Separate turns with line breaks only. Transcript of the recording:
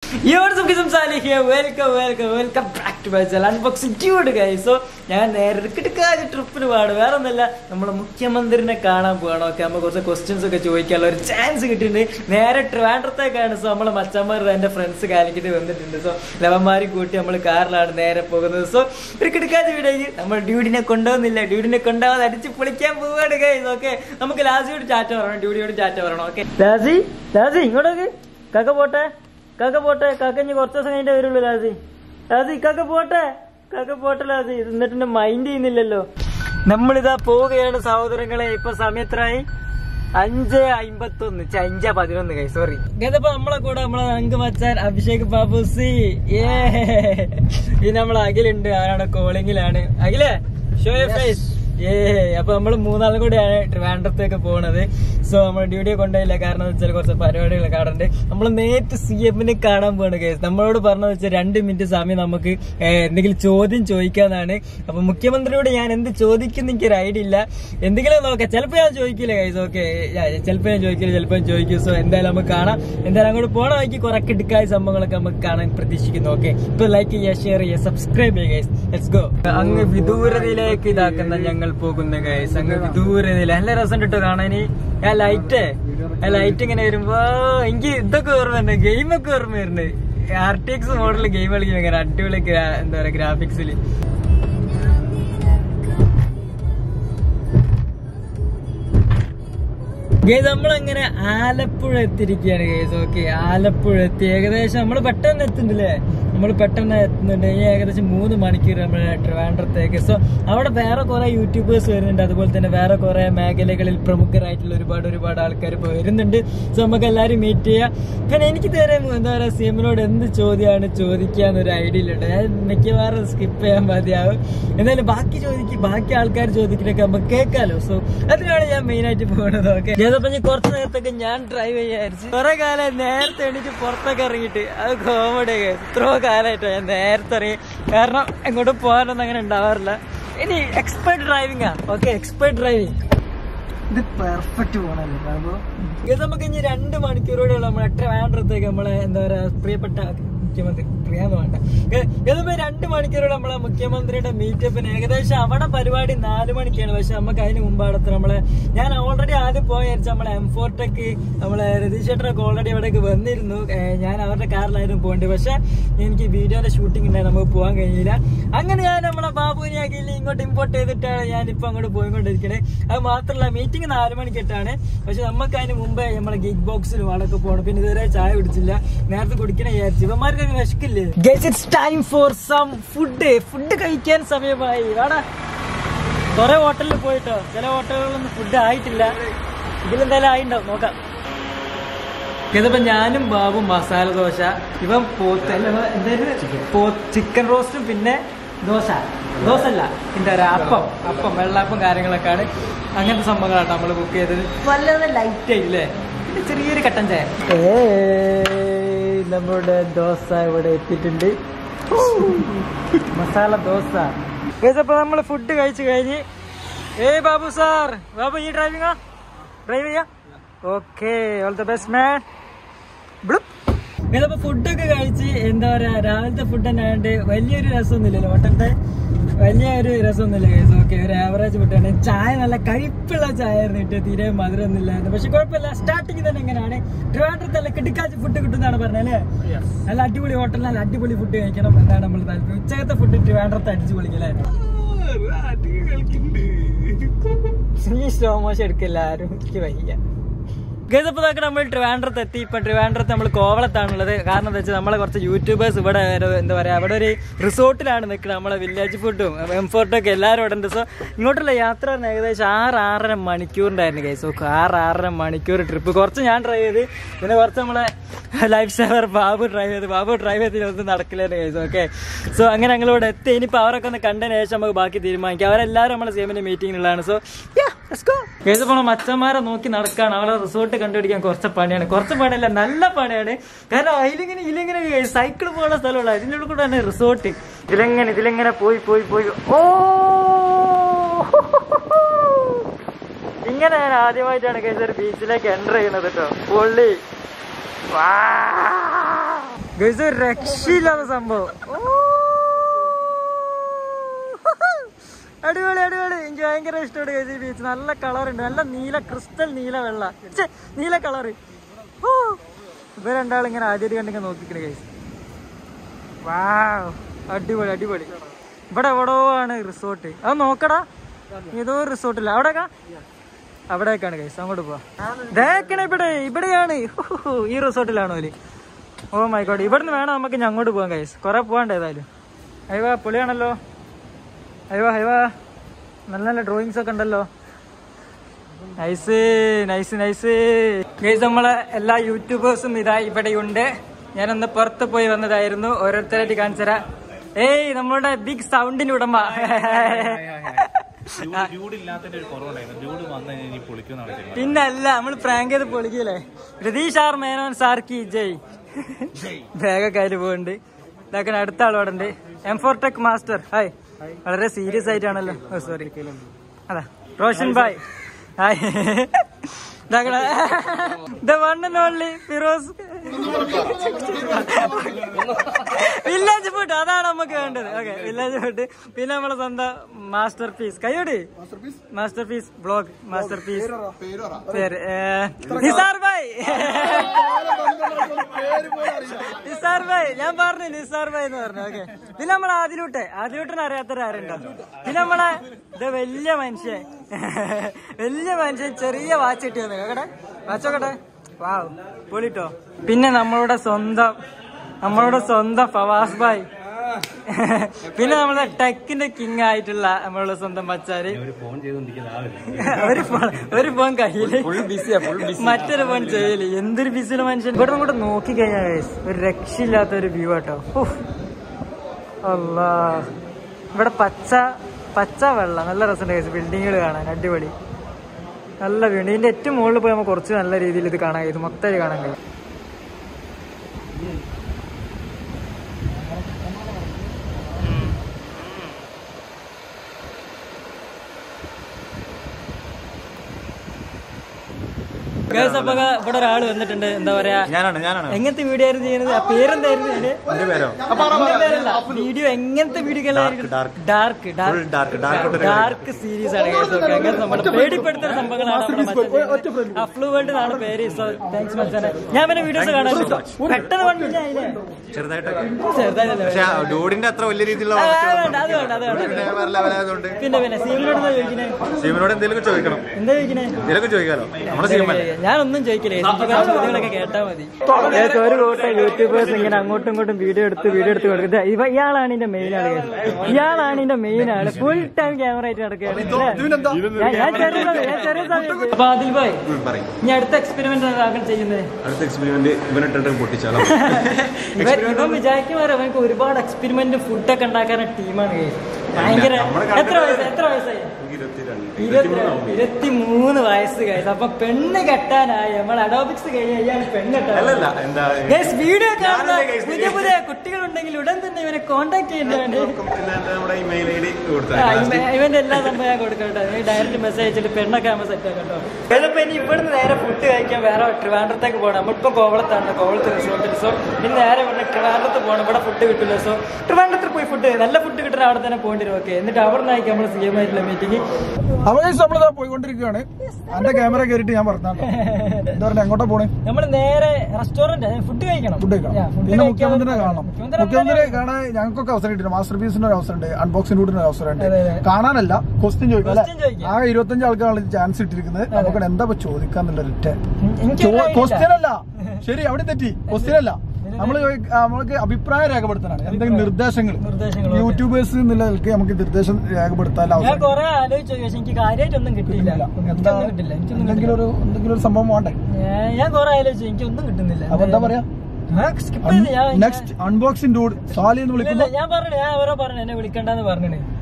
Welcome welcome welcome back to my channel unboxing dude guys so ഞാൻ നേരെ കിടക്കാതെ ട്രിപ്പിന് പോവാണ് വേറെ ഒന്നല്ല നമ്മളെ മുഖ്യമന്ത്രിനെ കാണാൻ പോവാണ് ഓക്കെ നമ്മൾ കുറച്ച് ക്വസ്റ്റ്യൻസ് ഒക്കെ ചോദിക്കാനുള്ള ഒരു ചാൻസ് കിട്ടിയിട്ടുണ്ട് നേരെ ട്രിവാൻഡ്രത്തേക്കാണ് സോ നമ്മളെ മച്ചന്മാർ എൻ്റെ ഫ്രണ്ട്സ് കാലിക്കിട്ട് വന്നിട്ടുണ്ട് സോ ലവന്മാരി കൂട്ടി നമ്മൾ കാറിലാണ് നേരെ പോകുന്നത് സോ ഒരു കിടക്കാതെ വീടേക്ക് നമ്മൾ ഡ്യൂഡിനെ കൊണ്ടുപോകുന്നില്ല ഡ്യൂഡിനെ കൊണ്ടുപോകാതെ അടിച്ച് പൊളിക്കാൻ പോവാണ് ഗൈസ് ഓക്കെ നമുക്ക് ലാസിയോട് ചാറ്റ പറയണം ഡ്യൂഡിയോട് ചാറ്റ പറയണം ഓക്കെ ലാസി ലാസി ഇങ്ങോട്ടേക്ക് കാക്ക പോട്ടെ കാക്ക പോട്ടെ കാക്ക ഇനി കുറച്ച് ദിവസം കഴിഞ്ഞിട്ടേ വരുള്ളൂ ലാസി ലാസി കാക്ക പോട്ടെ കാക്ക പോട്ടെ ലാസി ഇത് എന്നിട്ട് എന്നെ മൈൻഡ് ചെയ്യുന്നില്ലല്ലോ നമ്മളിതാ പോവുകയാണ് സഹോദരങ്ങളെ ഇപ്പൊ സമയത്രായി അഞ്ച് അമ്പത്തൊന്ന് ഛെ, അഞ്ച് പതിനൊന്ന് കൈ സോറി ഇതപ്പോ നമ്മളെ കൂടെ നമ്മളെ അങ്ക് മച്ചാൻ അഭിഷേക് ബാബുസി ഏ ഇത് നമ്മളെ അഖിലുണ്ട് ആരാണ് കോളിങ്ങിലാണ് അഖിലേ ഷോ ഫേസ് ഏ അപ്പൊ നമ്മൾ മൂന്നാളും കൂടിയാണ് ട്രിവാൻഡ്രത്തേക്ക് പോണത് സോ നമ്മൾ ഡ്യൂട്ടിയെ കൊണ്ടുപോയില്ല കാരണം എന്ന് വെച്ചാൽ കുറച്ച് പരിപാടികൾ കാണുന്നുണ്ട് നമ്മൾ നേരിട്ട് സി എമ്മിനെ കാണാൻ പോവാണ് കേസ് നമ്മളോട് പറഞ്ഞത് വെച്ചാൽ രണ്ട് മിനിറ്റ് സമയം നമുക്ക് ഏ, എന്തെങ്കിലും ചോദ്യം ചോദിക്കാന്നാണ് അപ്പൊ മുഖ്യമന്ത്രിയോട് ഞാൻ എന്ത് ചോദിക്കുന്ന എനിക്കൊരു ഐഡിയ ഇല്ല എന്തെങ്കിലും നോക്കാം ചിലപ്പോ ഞാൻ ചോദിക്കില്ല കൈസ് ഓക്കെ ചിലപ്പോ ഞാൻ ചോദിക്കില്ല ചിലപ്പോ ഞാൻ ചോദിക്കും സോ എന്തായാലും നമുക്ക് കാണാം എന്തായാലും അങ്ങോട്ട് പോണ വഴിക്ക് കുറെ കിടക്കായ സംഭവങ്ങളൊക്കെ നമുക്ക് കാണാൻ പ്രതീക്ഷിക്കുന്നു ഓക്കെ ഇപ്പൊ ലൈക്ക് ചെയ്യുക ഷെയർ ചെയ്യുക സബ്സ്ക്രൈബ് ചെയ്യുക ഗൈസ് ലെറ്റ്സ് ഗോ അങ്ങ് വിദൂരതയിലേക്ക് ഇതാക്കുന്ന ഞങ്ങൾ പോകുന്ന ഗൈസ് അങ്ങ് വിദൂരതയിൽ നല്ല രസം കിട്ടോ കാണാന് ആ ലൈറ്റ് ആ ലൈറ്റ് ഇങ്ങനെ വരുമ്പോ എനിക്ക് ഇതൊക്കെ ഓർമ്മ വരുന്നത് ഗെയിമൊക്കെ ഓർമ്മ വരുന്നത് R T X model game കളിക്കും ഇങ്ങനെ അടിപൊളി ഗ്രാ- എന്താ പറയാ ഗ്രാഫിക്സിൽ ഗേസ് നമ്മളങ്ങനെ ആലപ്പുഴ എത്തിയിരിക്കുകയാണ് ഗേസ് ഓക്കെ ആലപ്പുഴ എത്തി ഏകദേശം നമ്മൾ പെട്ടെന്ന് എത്തുന്നുണ്ടല്ലേ നമ്മൾ പെട്ടെന്ന് എത്തുന്നുണ്ട് ഇനി ഏകദേശം മൂന്ന് മണിക്കൂർ നമ്മൾ ട്രിവാൻഡ്രത്തേക്ക് സോ അവിടെ വേറെ കുറെ യൂട്യൂബേഴ്സ് വരുന്നുണ്ട് അതുപോലെ തന്നെ വേറെ കുറെ മേഖലകളിൽ പ്രമുഖരായിട്ടുള്ള ഒരുപാട് ഒരുപാട് ആൾക്കാർ ഇപ്പോൾ വരുന്നുണ്ട് സോ നമുക്ക് എല്ലാവരും മീറ്റ് ചെയ്യാം പിന്നെ എനിക്ക് ഇതുവരെ എന്താ പറയുക സിഎമ്മിനോട് എന്ത് ചോദ്യമാണ് ചോദിക്കാന്നൊരു ഐഡിയ ഇല്ല ഞാൻ മിക്കവാറും സ്കിപ്പ് ചെയ്യാൻ മതിയാവും എന്തായാലും ബാക്കി ചോദിക്കും ബാക്കി ആൾക്കാർ ചോദിക്കുന്നൊക്കെ നമുക്ക് കേൾക്കാലോ സോ അതിനാണ് ഞാൻ മെയിൻ ആയിട്ട് പോകുന്നത് ഓക്കെ ഞാനിപ്പോ ഇനി കുറച്ച് നേരത്തൊക്കെ ഞാൻ ഡ്രൈവ് ചെയ്യായിരിച്ചു കുറെ കാലം നേരത്തെ എണീറ്റ് പുറത്തൊക്കെ ഇറങ്ങിയിട്ട് അത് കോമഡി എത്രയോ കാലമായിട്ടോ ഞാൻ നേരത്തെ ഇറങ്ങി കാരണം എങ്ങോട്ടും പോകാനൊന്നും അങ്ങനെ ഉണ്ടാവാറില്ല ഇനി എക്സ്പേർട്ട് ഡ്രൈവിംഗ് ആ ഓക്കെ എക്സ്പേർട്ട് ഡ്രൈവിംഗ് ഇത് പെർഫെക്റ്റ് പോകണല്ലോ ബാബു ഇത് നമുക്ക് ഇനി രണ്ട് മണിക്കൂറോടെ ഉള്ള നമ്മളെ ട്രിവാൻഡ്രത്തേക്ക് നമ്മളെ എന്താ പറയാ പ്രിയപ്പെട്ട മുഖ്യമന്ത്രി പ്രിയാന്ന് വേണ്ട ഏ, ഇതിപ്പോ രണ്ട് മണിക്കൂറോടെ നമ്മളെ മുഖ്യമന്ത്രിയുടെ മീറ്റപ്പിന് ഏകദേശം അവിടെ പരിപാടി നാല് മണിക്കാണ് പക്ഷെ നമുക്ക് അതിന് മുമ്പാടത്ത് നമ്മളെ ഞാൻ ഓൾറെഡി ആദ്യം പോയരിച്ച നമ്മളെ എം ഫോർട്ടൊക്കെ നമ്മളെ രതീഷ് ചേട്ടനൊക്കെ ഓൾറെഡി അവിടേക്ക് വന്നിരുന്നു ഏ, ഞാൻ അവരുടെ കാറിലായിരുന്നു പോകേണ്ടത് പക്ഷെ എനിക്ക് വീഡിയോയുടെ ഷൂട്ടിംഗ് ഉണ്ടായി നമുക്ക് പോകാൻ കഴിഞ്ഞില്ല അങ്ങനെ ഞാൻ നമ്മളെ ബാബുവിനെ ആക്കിയില്ല ഇങ്ങോട്ട് ഇമ്പോർട്ട് ചെയ്തിട്ടാണ് ഞാൻ ഇപ്പൊ അങ്ങോട്ട് പോയിക്കൊണ്ടിരിക്കണേ അത് മാത്രമല്ല മീറ്റിംഗ് നാല് മണിക്കിട്ടാണ് പക്ഷെ നമുക്ക് അതിന് മുമ്പേ നമ്മളെ ഗിഗ് ബോക്സിലും അവിടെയൊക്കെ പോകണം പിന്നെ ഇതുവരെ ചായ കുടിച്ചില്ല നേരത്തെ കുടിക്കണ വിചാരിച്ചു ഇവന്മാർക്ക് വിശക്കില്ലേ it's time for some food food കഴിക്കാൻ സമയമായി വാടാ കുറെ ഹോട്ടലിൽ പോയിട്ടോ ചില ഹോട്ടലുകളിലൊന്നും ഫുഡ് ആയിട്ടില്ല ഇതിലെന്തായാലും ആയിണ്ടാവും നോക്കാം ഇതിപ്പോ ഞാനും ബാബും മസാല ദോശ ഇവൻ പോത്ത് അല്ല ഇവൻ എന്തായാലും ചിക്കൻ റോസ്റ്റും പിന്നെ ദോശ ദോശ അല്ല എന്താ പറയാ അപ്പം അപ്പം വെള്ളപ്പം കാര്യങ്ങളൊക്കെയാണ് അങ്ങനത്തെ സംഭവങ്ങളാണ് നമ്മൾ ബുക്ക് ചെയ്തത് വല്ലാതെ ലൈറ്റ് ആയില്ലേ പിന്നെ ചെറിയൊരു കട്ടൻ ചായ ഏയ്, നമ്മുടെ ദോശ ഇവിടെ എത്തിയിട്ടുണ്ട് മസാല ദോശ അപ്പൊ നമ്മൾ ഫുഡ് കഴിച്ചു കഴിഞ്ഞ് ഏയ് ബാബു സാർ ബാബു ഈ ഡ്രൈവിംഗാ ഡ്രൈവ് ചെയ്യാ okay all the best man ഇതിപ്പോ ഫുഡൊക്കെ കഴിച്ച് എന്താ പറയാ രാവിലത്തെ ഫുഡ് തന്നെ ആയതുകൊണ്ട് വലിയൊരു രസമൊന്നുമില്ലല്ലോ ഹോട്ടലത്തെ വലിയൊരു രസമൊന്നുമില്ല കേസ് ഓക്കെ ഒരു ആവറേജ് ഫുഡാണ് ചായ നല്ല കഴിപ്പുള്ള ചായ ആയിരുന്നു കിട്ടിയത് തീരെ മധുരമൊന്നും ഇല്ലായിരുന്നു പക്ഷെ കുഴപ്പമില്ല സ്റ്റാർട്ടിങ് തന്നെ എങ്ങനെയാണ് ട്രിവാൻഡ്രത്ത് നല്ല കിടക്കാച്ച് ഫുഡ് കിട്ടുന്നതാണ് പറഞ്ഞത് അല്ലേ നല്ല അടിപൊളി ഹോട്ടലിൽ നല്ല അടിപൊളി ഫുഡ് കഴിക്കണം എന്നാണ് നമ്മൾ താല്പര്യം ഉച്ചകത്തെ ഫുഡ് ട്രിവാൻഡ്രത്ത് അടിച്ചു പൊളിക്കല്ലേ ഈ സ്ലോ മോഷൻ എടുക്കില്ല ആരും എനിക്ക് വയ്യ ഗതപ്പതാക്ക് നമ്മൾ ട്രിവാൻഡ്രത്ത് എത്തി ഇപ്പൊ ട്രിവാൻഡ്രത്ത് നമ്മൾ കോവളത്താണുള്ളത് കാരണം എന്താ വെച്ചാൽ നമ്മളെ കുറച്ച് യൂട്യൂബേഴ്സ് ഇവിടെ ഒരു എന്താ പറയാ അവിടെ ഒരു റിസോർട്ടിലാണ് നിൽക്കുന്നത് നമ്മളെ വില്ലേജ് ഫുഡും എം ഫോർട്ടൊക്കെ എല്ലാവരും ഇവിടെ ഉണ്ട് സോ ഇങ്ങോട്ടുള്ള യാത്ര എന്ന് ഏകദേശം ആറ് ആറര മണിക്കൂറിൻ്റെ കേസ് ഓക്കെ ആറ് ആറര മണിക്കൂർ ട്രിപ്പ് കുറച്ച് ഞാൻ ഡ്രൈവ് ചെയ്ത് പിന്നെ കുറച്ച് നമ്മളെ ലൈഫ് സേവർ ബാബു ഡ്രൈവ് ചെയ്ത് ബാബു ഡ്രൈവ് ചെയ്തിട്ടൊന്നും നടക്കില്ലെന്ന് കേസ് ഓക്കെ സോ അങ്ങനെ ഞങ്ങൾ ഇവിടെ എത്തി ഇനിയിപ്പോൾ അവരൊക്കെ ഒന്ന് കണ്ടതിന് ശേഷം നമുക്ക് ബാക്കി തീരുമാനിക്കാം അവരെല്ലാവരും നമ്മളെ സേമിൻ്റെ മീറ്റിങ്ങിലുള്ളതാണ് സോ ഏത് മച്ചന്മാരെ നോക്കി നടക്കാണ് അവളെ റിസോർട്ട് കണ്ടുപിടിക്കാൻ കുറച്ച് പണിയാണ് കുറച്ച് പണിയല്ല നല്ല പണിയാണ് കാരണം അതിലിങ്ങനെ ഇതിലിങ്ങനെ സൈക്കിൾ പോകുന്ന സ്ഥലമുള്ള അതിൻ്റെ ഉള്ളിൽ കൂടെ തന്നെ റിസോർട്ട് ഇതിലെങ്ങനെ ഇതിലെങ്ങനെ പോയി പോയി പോയി ഓ ഇങ്ങനെ ഞാൻ ആദ്യമായിട്ടാണ് കേസ് ഒരു ബീച്ചിലേക്ക് എൻ്റർ ചെയ്യുന്നത് കേട്ടോ പൊള്ളി ഗൈസ് ഒരു രക്ഷയില്ലാത്ത സംഭവം ഓ. അടിപൊളി അടിപൊളി എനിക്ക് ഭയങ്കര ഇഷ്ടമാണ് ഗൈസ് ഈ ബീച്ച് നല്ല കളർ ഉണ്ട് നല്ല നീല ക്രിസ്റ്റൽ നീല വെള്ള ഛെ, നീല കളറ് ഇവ രണ്ടാളും ഇങ്ങനെ ആദ്യമായിട്ട് കണ്ടിങ്ങനെ നോക്കിക്കണേ ഗൈസ് വാവ് അടിപൊളി അടിപൊളി ഇവിടെ എവിടോ ആണ് റിസോർട്ട് അത് നോക്കടാ ഏതോ റിസോർട്ടില്ല അവിടെയൊക്കെ അവിടേക്കാണ് കൈസ് അങ്ങോട്ട് പോവാ ദേക്കണ ഇവിടെ ഇവിടെയാണ് ഹുഹു, ഈ റിസോർട്ടിലാണോ ഓല് ഓ മൈ ഗോഡ് ഇവിടുന്ന് വേണം നമുക്ക് ഇനി അങ്ങോട്ട് പോകാൻ കൈസ് കുറെ പോകാണ്ട് ഏതായാലും അയ്യോ പൊളിയാണല്ലോ അയ്യോ അയ്യോ നല്ല നല്ല ഡ്രോയിങ്സ് ഒക്കെ ഉണ്ടല്ലോ നൈസ് നൈസ് നൈസ് ഗൈസ് നമ്മളെ എല്ലാ യൂട്യൂബേഴ്സും ഇതാ ഇവിടെയുണ്ട് ഞാനൊന്ന് പുറത്ത് പോയി വന്നതായിരുന്നു ഓരോരുത്തരായിട്ട് കാണിച്ചരാ ഏയ് നമ്മളുടെ ബിഗ് സൗണ്ടിന്റെ ഉടമ
ഡ്യൂഡ് ഇല്ലാത്തതിന്റെ ഒരു കുറവുണ്ടായിരുന്നു ഡ്യൂഡ് വന്നു കഴിഞ്ഞാൽ ഇനി പൊളിക്കുമെന്നാണ് ചെയ്യുന്നത്
പിന്നല്ല നമ്മൾ പ്രാങ്ക് ചെയ്ത് പൊളിക്കൂലേ രതീഷ് ആർ മേനോൻ സാർക്കി ജയ് ബാഗൊക്കെ അതിൽ പോകുന്നുണ്ട് ഇതാക്കണ അടുത്ത ആളോടെ ഉണ്ട് M for tech master hi വളരെ സീരിയസ് ആയിട്ടാണല്ലോ ഓ സോറി അതാ റോഷൻ ഭായ് ഹായ് ഇതാക്കണ the one and only Firoz village food അതാണ് നമുക്ക് വേണ്ടത് ഓക്കെ വില്ലേജ് ഫുഡ് പിന്നെ നമ്മളെ സ്വന്തം മാസ്റ്റർ പീസ് കൈയോടി masterpiece blog masterpiece പേര് ഏ, നിസാർ ഭായ് നിസാർ ഭായ് ഞാൻ പറഞ്ഞു നിസാർ ഭായ് എന്ന് പറഞ്ഞു ഓക്കെ പിന്നെ നമ്മളെ ആദിലൂട്ടെ ആദിലൂട്ടിനെ അറിയാത്തവരാരുണ്ടോ പിന്നെ നമ്മളെ ഇത് വലിയ മനുഷ്യൻ വലിയ മനുഷ്യൻ ചെറിയ വാച്ച് കിട്ടി വന്നു കേട്ടെ വാച്ചോക്കട്ടെ വാവ് പൊളിട്ടോ പിന്നെ നമ്മളുടെ സ്വന്തം നമ്മളുടെ സ്വന്തം ഫവാസ് ഭായ് പിന്നെ നമ്മളെ ടെക്കിന്റെ കിങ് ആയിട്ടുള്ള നമ്മളുടെ സ്വന്തം മച്ചാര്
ഒരു ഫോൺ ചെയ്തോണ്ടിരിക്കുന്ന ആളില്ല
ഒരു ഫോൺ ഒരു ഫോൺ കയ്യില് മറ്റൊരു ഫോൺ ചെയ്യല് എന്തൊരു ബിസിയുടെ മനുഷ്യൻ ഇവിടെ അങ്ങോട്ട് നോക്കി കഴിഞ്ഞാൽ guys, ഒരു രക്ഷയില്ലാത്ത ഒരു വ്യൂ ആട്ടോ ഉഫ്. അല്ലാ ഇവിടെ പച്ച പച്ച വെള്ളം നല്ല രസമുണ്ട് കേസ് ബിൽഡിങ്ങുകൾ കാണാൻ അടിപൊളി നല്ല വ്യൂ ഉണ്ട് ഇതിന്റെ ഏറ്റവും മുകളിൽ പോയി നമുക്ക് കുറച്ച് നല്ല രീതിയിൽ ഇത് കാണാൻ കഴിയും മൊത്തം കാണാൻ കഴിയും Guys, അപ്പൊ ഇവിടെ ഒരാൾ വന്നിട്ടുണ്ട് എന്താ പറയാ
ഞാനാണ് ഞാനാണ്
എങ്ങനത്തെ വീഡിയോ ആയിരുന്നു ചെയ്യുന്നത് ആ പേരെന്തായിരുന്നു ഇതിന്
എന്റെ പേരോ
വീഡിയോ എങ്ങനത്തെ video
dark.
Dark
Full dark, dark തൊട്ട്
ഡാർക്ക് സീരീസ് ആണ് guys. Okay, അങ്ങനത്തെ നമ്മുടെ പേടിപ്പെടുത്തുന്ന സംഭവങ്ങളാണ് അഫ്ലു വേൾഡ് എന്നാണ് പേര് സോ താങ്ക്സ് മച്ചാനെ ഞാൻ പിന്നെ വീഡിയോസ് കാണാറുണ്ട് പെട്ടെന്ന് കണ്ടു ഞാൻ അതിനെ
ചെറുതായിട്ടൊക്കെ
ചെറുതായിട്ടല്ലേ
പക്ഷെ ഡൂഡിന്റെ അത്ര വലിയ രീതിയിലുള്ള
ആ,
വളർച്ച
വേണ്ട അത് വേണ്ട അത് വേണ്ട
പിന്നെ വേറെ ലെവലായതുകൊണ്ട്
പിന്നെ പിന്നെ സീമിനോട് എന്താ ചോദിക്കണേ
സീമനോട് എന്തെങ്കിലും ചോദിക്കണം
എന്താ ചോദിക്കണേ
എന്തെങ്കിലും ചോദിക്കാലോ നമ്മുടെ സീമല്ലേ
ഞാനൊന്നും ചോദിക്കില്ല എനിക്ക് കുറച്ച് ചോദ്യങ്ങളൊക്കെ കേട്ടാ മതി ഏകദേശം ഒരു കൂട്ടം യൂട്യൂബേഴ്സ് ഇങ്ങനെ അങ്ങോട്ടും ഇങ്ങോട്ടും വീഡിയോ എടുത്ത് വീഡിയോ എടുത്ത് കൊടുക്കുന്നത് ഇവ ഇയാളാണ് ഇതിന്റെ മെയിൻ ആള് guys. ഇയാളാണ് ഇതിന്റെ മെയിൻ ആള് ഫുൾ ടൈം ക്യാമറ ആയിട്ട് നടക്കുകയാണ് അല്ലേ? ഞാൻ- ഞാൻ ചെറിയ സമയം- ഞാൻ ചെറിയ സമയത്ത് അപ്പൊ അതിൽ പോയി
പറയും
ഇനി അടുത്ത എക്സ്പെരിമെന്റ് ആക്കാൻ ചെയ്യുന്നത്
അടുത്ത എക്സ്പെരിമെന്റ് ഇവനിട്ടിട്ട് പൊട്ടിച്ചാലോ
ഇവൻ ഇവൻ വിചാരിക്കുമാരോ അവനക്ക് ഒരുപാട് എക്സ്പെരിമെന്റ് ഫുഡൊക്കെ ഉണ്ടാക്കാൻ ടീമാണ് guys. ഭയങ്കര എത്ര വയസ്സ് എത്ര വയസ്സായി ഇരുപത്തിരണ്ട് ഇരുപത്തിമൂന്ന് വയസ്സ് കഴിച്ചു അപ്പൊ പെണ്ണ് കെട്ടാനായി നമ്മൾ അഡോപിക്സ് കഴിഞ്ഞ് കഴിഞ്ഞാൽ പെണ്ണ്
അല്ലല്ല
കെട്ടാൻ
എന്താ
Guys, വീഡിയോ കാണുന്ന
ഞാനല്ലേ guys
പുതിയ പുതിയ കുട്ടികളുണ്ടെങ്കിൽ ഉടൻ തന്നെ ഇവനെ കോണ്ടാക്ട് ചെയ്യേണ്ടതാണ്
നമ്മുടെ ഇമെയിൽ ഐ ഡി
ആ,
കൊടുത്താൽ
ഇവ- ഇവന്റെ എല്ലാ സംഭവം ഞാൻ കൊടുക്കട്ടോ നീ ഡയറക്റ്റ് മെസ്സേജ് അയച്ചിട്ട് പെണ്ണൊക്കെ ആകുമ്പോൾ സെറ്റ് ആക്കട്ടോ ഇതിപ്പോ ഇനി ഇവിടുന്ന് നേരെ ഫുഡ് കഴിക്കാൻ വേറെ ട്രിവാൻഡ്രത്തേക്ക് പോകണം നമ്മളിപ്പോ കോവളത്താണ് കോവളത്ത് റിസോർട്ടിൽ സോ ഇനി നേരെ ഇവിടെ ട്രിവാൻഡ്രത്ത് പോകണം ഇവിടെ ഫുഡ് കിട്ടില്ല സോ ട്രിവാൻഡ്രത്തിൽ പോയി ഫുഡ് നല്ല ഫുഡ് കിട്ടുന്ന അവിടെ തന്നെ പോകേണ്ടി വരും ഓക്കെ എന്നിട്ട് അവിടെ നിന്നായിരിക്കും നമ്മൾ സി എം ആയിട്ടുള്ള മീറ്റിംഗ്
അപ്പൊ നമ്മളിതാ പോയിക്കൊണ്ടിരിക്കുകയാണ് എന്റെ ക്യാമറ കയറിയിട്ട് ഞാൻ പറഞ്ഞാണ് എന്താ പറയുക എങ്ങോട്ടാ പോണേ
നമ്മൾ നേരെ റെസ്റ്റോറന്റ് ഫുഡ് കഴിക്കണം
ഫുഡ് കഴിക്കണം
Yeah, food
പിന്നെ
കഴിക്കാൻ
മുഖ്യമന്ത്രിനെ കാണണം
മുഖ്യമന്ത്രി
മുഖ്യമന്ത്രിയെ കാണാൻ ഞങ്ങൾക്കൊക്കെ അവസരം കിട്ടില്ല മാസ്റ്റർ പീസിന്റെ ഒരു അവസരമുണ്ട് അൺബോക്സിംഗ് റൂട്ടിന് ഒരു അവസരമുണ്ട്
അതെ, അതെ.
കാണാനല്ല ക്വസ്റ്റ്യൻ ചോദിക്കാം
Question ചോദിക്കാം.
അല്ലെ ആ ഇരുപത്തഞ്ച് ആൾക്കാരാണ് ചാൻസ് ഇട്ടിരിക്കുന്നത് നമുക്ക് എന്താ ഇപ്പൊ ചോദിക്കാന്നുള്ള ഒറ്റ
എനിക്ക് ഒരു idea ഇല്ല.
ക്വസ്റ്റ്യൻ അല്ല ശരി അവിടെ തെറ്റി ക്വസ്റ്റ്യൻ അല്ല നമ്മൾ നമ്മൾക്ക് അഭിപ്രായം രേഖപ്പെടുത്താനാണ് എന്തെങ്കിലും നിർദ്ദേശങ്ങൾ
നിർദ്ദേശങ്ങൾ, okay.
യൂട്യൂബേഴ്സ് എന്നുള്ള നിലയ്ക്ക് നമുക്ക് നിർദ്ദേശം രേഖപ്പെടുത്താൻ
ഞാൻ
അവസരം
കൊറേ ആലോചിച്ചു പക്ഷെ എനിക്ക് കാര്യമായിട്ടൊന്നും കിട്ടിയില്ല
എന്താ
എനിക്കൊന്നും കിട്ടില്ല എനിക്കൊന്നും
എന്തെങ്കിലും ഒരു എന്തെങ്കിലും ഒരു സംഭവം വേണ്ടേ
ഞാൻ- ഞാൻ കൊറേ ആലോചിച്ചു എനിക്കൊന്നും കിട്ടുന്നില്ല
അപ്പൊ എന്താ പറയാ
സ്കിപ്പ് ചെയ്ത് ഞാൻ
നെക്സ്റ്റ് അൺബോക്സിംഗ് ഡൂഡ് സാലി എന്ന്
ഇല്ല,
വിളിക്കുമ്പോ
ഇല്ല, ഞാൻ പറഞ്ഞു ഞാൻ അവരോ പറഞ്ഞു എന്നെ വിളിക്കണ്ടെന്ന് പറഞ്ഞു